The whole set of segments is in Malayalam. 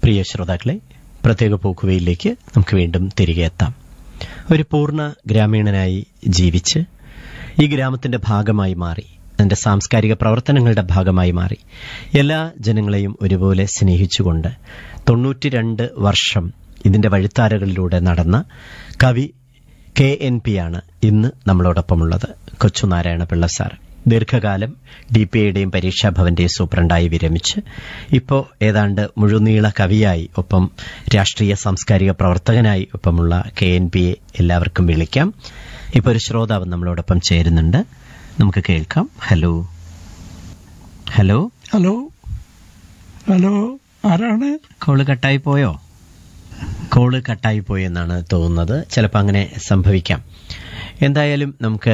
പ്രിയ ശ്രോതാക്കളെ പ്രത്യേക പോക്കുവയിലേക്ക് നമുക്ക് വീണ്ടും തിരികെ എത്താം ഒരു പൂർണ്ണ ഗ്രാമീണനായി ജീവിച്ച് ഈ ഗ്രാമത്തിന്റെ ഭാഗമായി മാറി അതിന്റെ സാംസ്കാരിക പ്രവർത്തനങ്ങളുടെ ഭാഗമായി മാറി എല്ലാ ജനങ്ങളെയും ഒരുപോലെ സ്നേഹിച്ചുകൊണ്ട് തൊണ്ണൂറ്റിരണ്ട് വർഷം ഇതിന്റെ വഴിത്താരകളിലൂടെ നടന്ന കവി കെ എൻ പി ആണ് ഇന്ന് നമ്മളോടൊപ്പമുള്ളത് കൊച്ചുനാരായണ പിള്ള സാർ ദീർഘകാലം ഡി പി ഐയുടെയും പരീക്ഷാഭവന്റെയും സൂപ്രണ്ടായി വിരമിച്ച് ഇപ്പോൾ ഏതാണ്ട് മുഴുനീള കവിയായി ഒപ്പം രാഷ്ട്രീയ സാംസ്കാരിക പ്രവർത്തകനായി ഒപ്പമുള്ള കെ എൻ പിയെ എല്ലാവർക്കും വിളിക്കാം ഇപ്പോൾ ഒരു ശ്രോതാവ് നമ്മളോടൊപ്പം ചേരുന്നുണ്ട് നമുക്ക് കേൾക്കാം ഹലോ ഹലോ ഹലോ ഹലോ ആരാണ് കോള് കട്ടായി പോയോ കോള് കട്ടായി പോയി എന്നാണ് തോന്നുന്നത് ചിലപ്പോൾ അങ്ങനെ സംഭവിക്കാം എന്തായാലും നമുക്ക്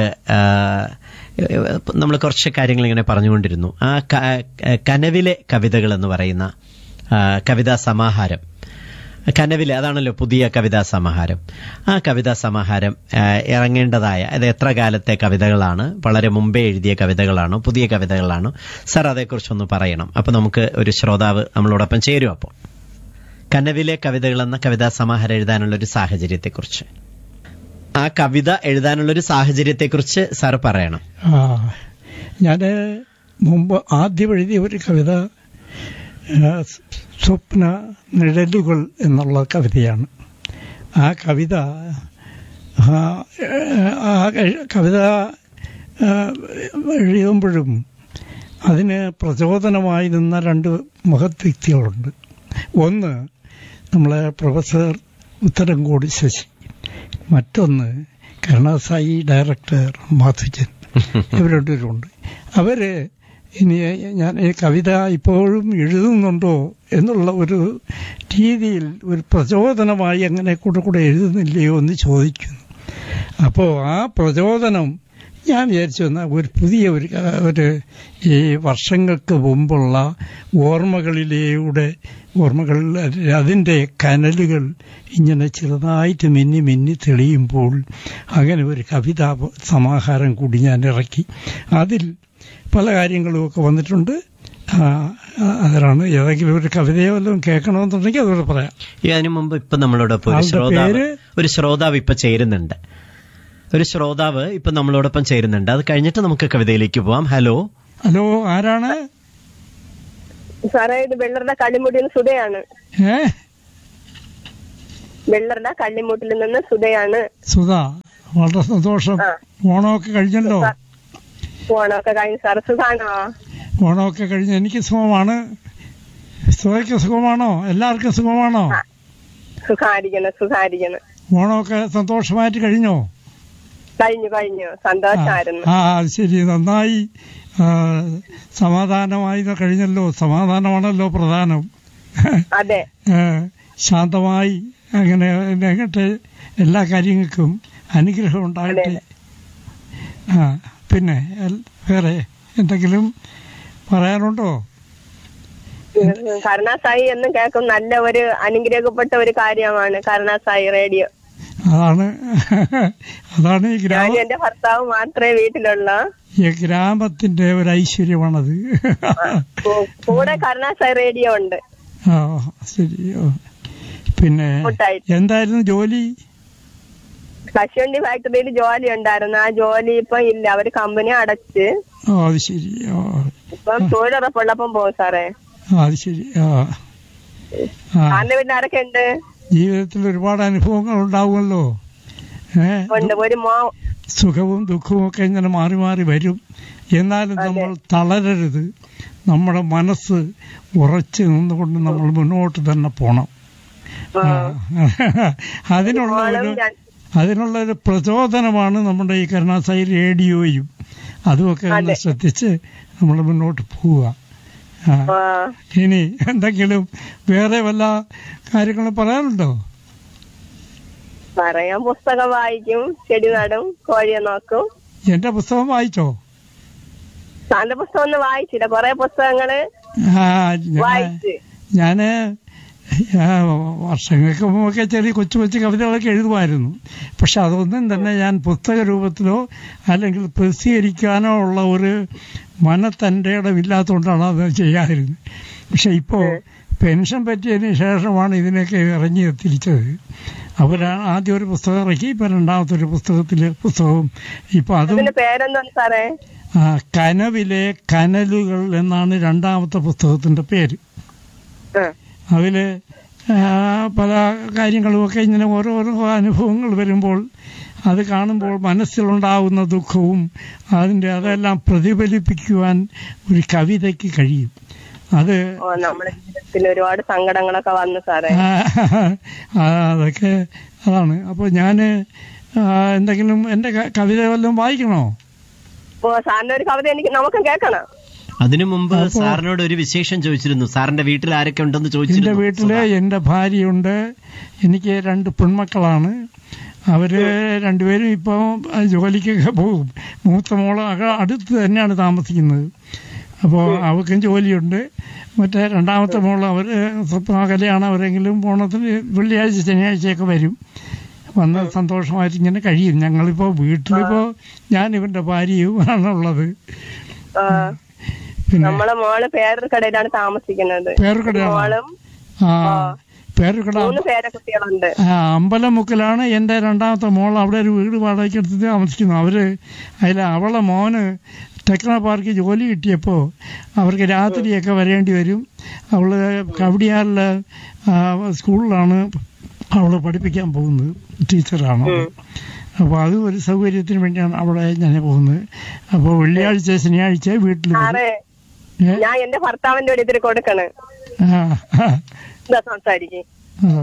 നമ്മൾ കുറച്ച് കാര്യങ്ങൾ ഇങ്ങനെ പറഞ്ഞുകൊണ്ടിരുന്നു ആ ക- കനവിലെ കവിതകൾ എന്ന് പറയുന്ന ആ, കവിതാ സമാഹാരം കനവിലെ അതാണല്ലോ പുതിയ കവിതാ സമാഹാരം ആ കവിതാ സമാഹാരം ആ, ഇറങ്ങേണ്ടതായ അത് എത്ര കാലത്തെ കവിതകളാണ് വളരെ മുമ്പേ എഴുതിയ കവിതകളാണോ പുതിയ കവിതകളാണോ സാർ അതേക്കുറിച്ചൊന്ന് പറയണം അപ്പൊ നമുക്ക് ഒരു ശ്രോതാവ് നമ്മളോടൊപ്പം ചേരും അപ്പോൾ കനവിലെ കവിതകൾ എന്ന കവിതാ സമാഹാരം എഴുതാനുള്ള ഒരു സാഹചര്യത്തെക്കുറിച്ച് ആ കവിത എഴുതാനുള്ള ഒരു സാഹചര്യത്തെക്കുറിച്ച് സാർ പറയണം ആ ഞാൻ മുമ്പ് ആദ്യം എഴുതിയ ഒരു കവിത ആ, സ്വപ്ന നിഴലുകൾ എന്നുള്ള കവിതയാണ് ആ കവിത ആ, ആ കവിത ആ, എഴുതുമ്പോഴും അതിന് പ്രചോദനമായി നിന്ന രണ്ട് മഹത് വ്യക്തികളുണ്ട് ഒന്ന് നമ്മളെ പ്രൊഫസർ ഉത്തരംകോടി ശശി മറ്റൊന്ന് കരുണാസായി ഡയറക്ടർ മാധുജൻ ഇവരുണ്ട് അവര് ഇനി ഞാൻ ഈ കവിത ഇപ്പോഴും എഴുതുന്നുണ്ടോ എന്നുള്ള ഒരു രീതിയിൽ ഒരു പ്രചോദനമായി അങ്ങനെ കൂടെ കൂടെ എഴുതുന്നില്ലയോ എന്ന് ചോദിക്കുന്നു അപ്പോൾ ആ പ്രചോദനം ഞാൻ വിചാരിച്ചു എന്നാൽ ഒരു പുതിയ ഒരു ക- ഒരു ഈ വർഷങ്ങൾക്ക് മുമ്പുള്ള ഓർമ്മകളിലൂടെ ഓർമ്മകൾ അതിൻ്റെ കനലുകൾ ഇങ്ങനെ ചെറുതായിട്ട് മിന്നി മിന്നി തെളിയുമ്പോൾ അങ്ങനെ ഒരു കവിതാ സമാഹാരം കൂടി ഞാൻ ഇറക്കി അതിൽ പല കാര്യങ്ങളുമൊക്കെ വന്നിട്ടുണ്ട് ആ, അതിലാണ് ഏതെങ്കിലും ഒരു കവിതയോ വല്ലതും കേൾക്കണമെന്നുണ്ടെങ്കിൽ അതുകൂടെ പറയാം ഈ അതിനു മുമ്പ് ഇപ്പൊ നമ്മളോടൊപ്പം ഒരു ആളുടെ ശ്രോതാവ് പേര്? ഒരു ശ്രോതാവ് ഇപ്പൊ ചേരുന്നുണ്ട് ഒരു ശ്രോതാവ് ഇപ്പൊ നമ്മളോടൊപ്പം ചേരുന്നുണ്ട് അത് കഴിഞ്ഞിട്ട് നമുക്ക് കവിതയിലേക്ക് പോവാം ഹലോ ഹലോ ആരാണ് സാറേ ഇത് വെള്ളറുടെ കള്ളിമുട്ടിൽ നിന്ന് സുധയാണ് ഏ വെള്ളറുടെ കള്ളിമുട്ടിൽ നിന്ന് സുധയാണ് സുധാ വളരെ സന്തോഷം ആ. ഓണമൊക്കെ കഴിഞ്ഞല്ലോ ഓണമൊക്കെ കഴിഞ്ഞ് സാറ് സുഖാണോ ഓണമൊക്കെ കഴിഞ്ഞ് എനിക്ക് സുഖമാണ് സുഖയ്ക്ക് സുഖമാണോ എല്ലാവർക്കും സുഖമാണോ സുഖായിരിക്കണം സുഖായിരിക്കണം ഓണമൊക്കെ സന്തോഷമായിട്ട് കഴിഞ്ഞോ കഴിഞ്ഞു കഴിഞ്ഞു സന്തോഷമായിരുന്നു ആ അത് ശരി നന്നായി ആ, സമാധാനമായി ഇത് കഴിഞ്ഞല്ലോ സമാധാനമാണല്ലോ പ്രധാനം അതെ ഏ, ശാന്തമായി അങ്ങനെ അങ്ങോട്ട് എല്ലാ കാര്യങ്ങൾക്കും അനുഗ്രഹം ഉണ്ടാകട്ടെ ആ പിന്നെ എൽ- വേറെ എന്തെങ്കിലും പറയാനുണ്ടോ കരുണാസായി എന്നും കേൾക്കും നല്ല ഒരു അനുഗ്രഹിക്കപ്പെട്ട ഒരു കാര്യമാണ് കരുണാസായി റേഡിയോ അതാണ് അതാണ് ഈ ഗ്രാമ ഞാനും എന്റെ ഭർത്താവ് മാത്രമേ വീട്ടിലുള്ളൂ ഈ ഗ്രാമത്തിന്റെ ഒരു ഐശ്വര്യമാണത് കൂ- കൂടെ കരുണാസായി റേഡിയോ ഉണ്ട് ആ ശരി ഓ. പിന്നെ കൂട്ടായി. എന്തായിരുന്നു ജോലി കശുവണ്ടി ഫാക്ടറിയിൽ ജോലി ഉണ്ടായിരുന്നു ആ ജോലി ഇപ്പൊ ഇല്ല അവര് കമ്പനി അടച്ച് ഓ അത് ശരി ഓ ഇപ്പം തൊഴിലുറപ്പുള്ളപ്പം പോകും സാറേ ആ, അത് ശരി ആ ആ സാറിന്റെ വീട്ടിൽ ആരൊക്കെ ഉണ്ട് ജീവിതത്തിൽ ഒരുപാട് അനുഭവങ്ങൾ ഉണ്ടാവുമല്ലോ ഏ ഉണ്ട് ഒരു മോ സുഖവും ദുഃഖവും ഒക്കെ ഇങ്ങനെ മാറി മാറി വരും എന്നാലും നമ്മൾ തളരരുത് നമ്മുടെ മനസ്സ് ഉറച്ചു നിന്നുകൊണ്ട് നമ്മൾ മുന്നോട്ട് തന്നെ പോണം ആ. അതിനുള്ള ഒരു മോളും രണ്ട്- അതിനുള്ള ഒരു പ്രചോദനമാണ് നമ്മുടെ ഈ കരുണാസായി റേഡിയോയും അതുമൊക്കെ ഒന്ന് അതെ. ശ്രദ്ധിച്ച് നമ്മൾ മുന്നോട്ട് പോവുക ആ. ആ, ഇനി എന്തെങ്കിലും വേറെ വല്ല കാര്യങ്ങളും പറയാനുണ്ടോ പറയാൻ പുസ്തകം വായിക്കും ചെടി നടും കോഴിയെ നോക്കും എന്റെ പുസ്തകം വായിച്ചോ സാറിന്റെ പുസ്തകം ഒന്നും വായിച്ചില്ല കൊറേ പുസ്തകങ്ങള് ആ, ഞാ- വായിച്ച് ഞാന് ആ, വർഷങ്ങൾക്ക് മുമ്പൊക്കെ ചെറിയ കൊച്ചു കൊച്ചു കവിതകളൊക്കെ എഴുതുമായിരുന്നു പക്ഷെ അതൊന്നും തന്നെ ഞാൻ പുസ്തക രൂപത്തിലോ അല്ലെങ്കിൽ പ്രസിദ്ധീകരിക്കാനോ ഉള്ള ഒരു മനത്തൻ്റെ ഇടമില്ലാത്തതുകൊണ്ടാണ് അത് ചെയ്യാതിരുന്നത് പക്ഷെ ഇപ്പോ പെൻഷൻ പറ്റിയതിന് ശേഷമാണ് ഇതിനൊക്കെ ഇറങ്ങി തിരിച്ചത് അവരാണ് ആദ്യം ഒരു പുസ്തകം ഇറക്കി ഇപ്പൊ രണ്ടാമത്തെ ഒരു പുസ്തകത്തില് പുസ്തകവും ഇപ്പൊ അതും അതിന്റെ പേരെന്താണ് സാറേ ആ, കനവിലെ കനലുകൾ എന്നാണ് രണ്ടാമത്തെ പുസ്തകത്തിന്റെ പേര് ആ. അതില് ആ, പല കാര്യങ്ങളുമൊക്കെ ഇങ്ങനെ ഓരോരോ അനുഭവങ്ങൾ വരുമ്പോൾ അത് കാണുമ്പോൾ മനസ്സിലുണ്ടാവുന്ന ദുഃഖവും അതിന്റെ അതെല്ലാം പ്രതിഫലിപ്പിക്കുവാൻ ഒരു കവിതയ്ക്ക് കഴിയും അത് ഓ നമ്മുടെ ജീവിതത്തിൽ ഒരുപാട് സങ്കടങ്ങളൊക്കെ വന്നു സാറേ ആ, ആ, അതൊക്കെ അതാണ് അപ്പോൾ ഞാൻ എന്തെങ്കിലും എൻ്റെ ക- കവിത വല്ലതും വായിക്കണോ ഓ സാറിന്റെ ഒരു കവിത എനിക്ക് നമുക്കും കേൾക്കണം അതിനു മുമ്പ് സാറിനോട് ഒരു വിശേഷം ചോദിച്ചിരുന്നു സാറിന്റെ വീട്ടിൽ ആരൊക്കെ ഉണ്ടെന്ന് എൻ്റെ ചോദിച്ചിരുന്നു വീട്ടില് എൻ്റെ ഭാര്യയുണ്ട് എനിക്ക് രണ്ട് പെൺമക്കളാണ് അവര് രണ്ടുപേരും ഇപ്പോൾ ജോലിക്കൊക്കെ പോകും മൂത്ത മോള് അക അടുത്ത് തന്നെയാണ് താമസിക്കുന്നത് അപ്പോൾ അവൾക്കും ജോലിയുണ്ട് മറ്റേ രണ്ടാമത്തെ മോൾ അവർ സ്വന്തം അകലെയാണ് അവരെങ്കിലും ഓണത്തിന് വെള്ളിയാഴ്ച ശനിയാഴ്ചയൊക്കെ വരും വന്ന് സന്തോഷമായിട്ട് ഇങ്ങനെ കഴിയും ഞങ്ങളിപ്പോൾ വീട്ടിലിപ്പോൾ ഞാൻ ഇവന്റെ ഭാര്യയും ആണുള്ളത് ആ, പിന്നെ നമ്മളെ മോള് പേരൂർക്കടയിലാണ് താമസിക്കുന്നത് പേർക്കടയാണോ മോളും ആ പേർക്കട മൂന്ന് പേരക്കുട്ടികളുണ്ട് ആ അമ്പലമുക്കിലാണ് എൻ്റെ രണ്ടാമത്തെ മോൾ അവിടെ ഒരു വീട് വാടകയ്ക്ക് എടുത്ത് താമസിക്കുന്നു അവര് അതിൽ അവളെ മോന് ടെക്നോ പാർക്കിൽ ജോലി കിട്ടിയപ്പോൾ അവർക്ക് രാത്രിയൊക്കെ വരേണ്ടി വരും അവള് കവടിയാറിലെ ആ, സ്കൂളിലാണ് അവള് പഠിപ്പിക്കാൻ പോകുന്നത് ടീച്ചറാണ് അവള്. അപ്പോൾ അത് ഒരു സൗകര്യത്തിന് വേണ്ടിയാണ് അവിടെ ഞാൻ പോകുന്നത് അപ്പോൾ വെള്ളിയാഴ്ച ശനിയാഴ്ച വീട്ടിൽ വരും സാറേ ഏ? ഞാൻ എന്റെ ഭർത്താവിന്റെ ഒരു ഇതിൽ കൊടുക്കണ് ആ, ആ, എന്താ സംസാരിക്കും ആ.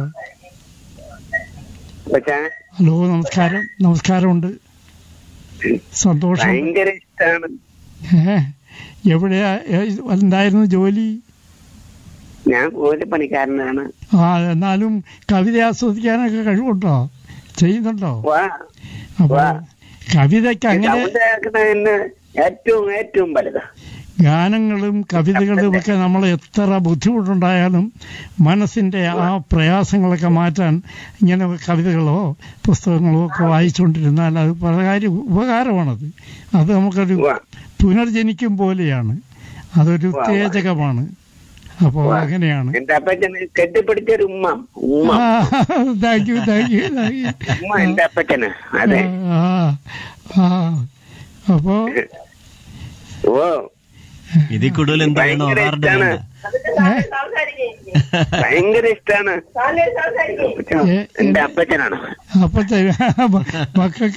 പക്ഷേ ഹലോ നമസ്കാരം നമസ്കാരമുണ്ട് സന്തോഷം ഭയങ്കര ഇഷ്ടമാണ് ഏ? എവിടെയാ ഏ, എന്തായിരുന്നു ജോലി ഞാൻ കൂലിപ്പണിക്കാരനാണ് ആ എന്നാലും കവിത ആസ്വദിക്കാനൊക്കെ കഴിവുണ്ടോ ചെയ്യുന്നുണ്ടോ വാ അപ്പൊ വാ. കവിതയ്ക്ക് അങ്ങനെ സമുദായത്തിന് ഏറ്റവും ഏറ്റവും വലുതാ ഗാനങ്ങളും കവിതകളും ഒക്കെ നമ്മൾ എത്ര ബുദ്ധിമുട്ടുണ്ടായാലും മനസ്സിന്റെ ആ പ്രയാസങ്ങളൊക്കെ മാറ്റാൻ ഇങ്ങനെ കവിതകളോ പുസ്തകങ്ങളോ ഒക്കെ വായിച്ചുകൊണ്ടിരുന്നാൽ അത് പല കാര്യം ഉപകാരമാണത് അത് നമുക്കൊരു വാ. പുനർജനിക്കും പോലെയാണ് അതൊരു വാ, വാ. ഉത്തേജകമാണ് അപ്പോൾ വാ. അങ്ങനെയാണ് എന്റെ അപ്പച്ചന് കെട്ടിപ്പിടിച്ചൊരു ഉമ്മ ഉമ്മ thank you thank you thank you ഉമ്മ എന്റെ അപ്പച്ചന് അതെ ആ ആ അപ്പോ ഓ ഇതിൽ കൂടുതൽ എന്ത് വേണോ ഭയങ്കര അവാർഡ് ഇഷ്ടാണ്. വേണ്ട ഭയങ്കര ഇഷ്ടാണ് ഏ, എന്റെ അപ്പച്ചനാണ് അപ്പത്തെ മക്കൾക്ക്